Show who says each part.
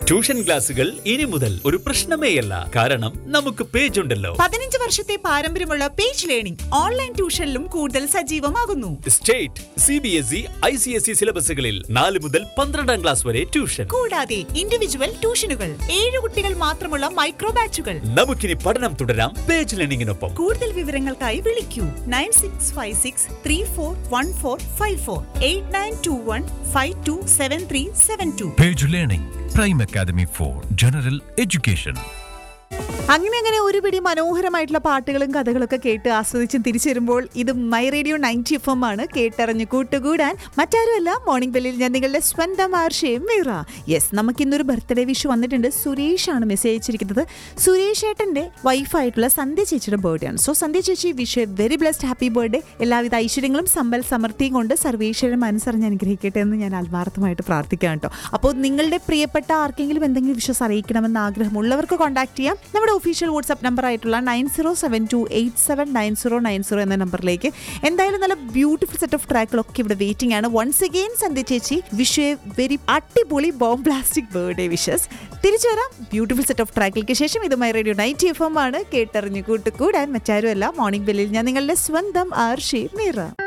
Speaker 1: Tuition ക്ലാസുകൾ ഇനി മുതൽ ഒരു പ്രശ്നമേയല്ല കാരണം നമുക്ക് പേജ് ഉണ്ടല്ലോ
Speaker 2: പതിനഞ്ച് വർഷത്തെ പാരമ്പര്യമുള്ള പേജ് ലേണിംഗ് ഓൺലൈൻ ട്യൂഷനിലും കൂടുതൽ സജീവമാകുന്നു
Speaker 1: state C B S E I C S E സിലബസുകളിൽ നാല് മുതൽ പന്ത്രണ്ടാം ക്ലാസ് വരെ ട്യൂഷൻ
Speaker 2: കൂടാതെ ഇൻഡിവിജ്വൽ ട്യൂഷനുകൾ ഏഴ് കുട്ടികൾ മാത്രമുള്ള മൈക്രോ ബാച്ചുകൾ
Speaker 1: നമുക്കിനി പഠനം തുടരാം പേജ് ലേണിംഗിനൊപ്പം
Speaker 2: കൂടുതൽ വിവരങ്ങൾക്കായി വിളിക്കൂ nine six five six three four one four five four eight nine two one five two seven three seven two
Speaker 3: Page Learning, Prime Academy for General Education.
Speaker 2: അങ്ങനെ അങ്ങനെ ഒരു പിടി മനോഹരമായിട്ടുള്ള പാട്ടുകളും കഥകളൊക്കെ കേട്ട് ആസ്വദിച്ചും തിരിച്ചു വരുമ്പോൾ ഇത് my radio ninety F M ആണ് കേട്ടറിഞ്ഞു കൂട്ടുകൂടാൻ മറ്റാരുമല്ല മോർണിംഗ് ബെല്ലിൽ ഞാൻ നിങ്ങളുടെ സ്വന്തം ആർഷയും മീറ യെസ് നമുക്ക് ഇന്നൊരു ബർത്ത്ഡേ വിഷ് വന്നിട്ടുണ്ട് സുരേഷ് ആണ് മെസ്സേജ് അയച്ചിരിക്കുന്നത് സുരേഷ് ഏട്ടൻ്റെ വൈഫായിട്ടുള്ള സന്ധ്യ ചേച്ചിയുടെ ബർത്ത്ഡേ ആണ് സോ സന്ധ്യ ചേച്ചി wish a very blessed happy birthday എല്ലാവിധ ഐശ്വര്യങ്ങളും സമ്പൽ സമൃദ്ധിയും കൊണ്ട് സർവേശ്വരൻ മനസ്സറിഞ്ഞ് അനുഗ്രഹിക്കട്ടെ എന്ന് ഞാൻ ആത്മാർത്ഥമായിട്ട് പ്രാർത്ഥിക്കാം കേട്ടോ അപ്പോൾ നിങ്ങളുടെ പ്രിയപ്പെട്ട ആർക്കെങ്കിലും എന്തെങ്കിലും വിശ്വസ് അറിയിക്കണമെന്ന് ആഗ്രഹമുള്ളവർക്ക് കോൺടാക്ട് ചെയ്യാം നമ്മുടെ ഒഫീഷ്യൽ വാട്സ്ആപ്പ് നമ്പർ ആയിട്ടുള്ള nine zero seven two eight seven nine zero nine zero എന്ന നമ്പറിലേക്ക് എന്തായാലും നല്ല ബ്യൂട്ടിഫുൾ സെറ്റ് ഓഫ് ട്രാക്കുകളൊക്കെ ഇവിടെ വെയിറ്റിംഗ് ആണ് വൺസ് അഗെയിൻ സന്ധ്യ ചേച്ചി വിഷ് എ വെരി അടിപൊളി ബോം പ്ലാസ്റ്റിക് ബർത്ത്ഡേ വിഷസ് തിരിച്ചു വരാം ബ്യൂട്ടിഫുൾ സെറ്റ് ഓഫ് ട്രാക്കുകൾക്ക് ശേഷം ഇത് my radio ninety F M ആണ് കേട്ടറിഞ്ഞു കൂട്ടുകൂടാൻ മറ്റാരുമല്ല മോർണിംഗ് ബെല്ലിൽ ഞാൻ നിങ്ങളുടെ സ്വന്തം ആർഷി മീറ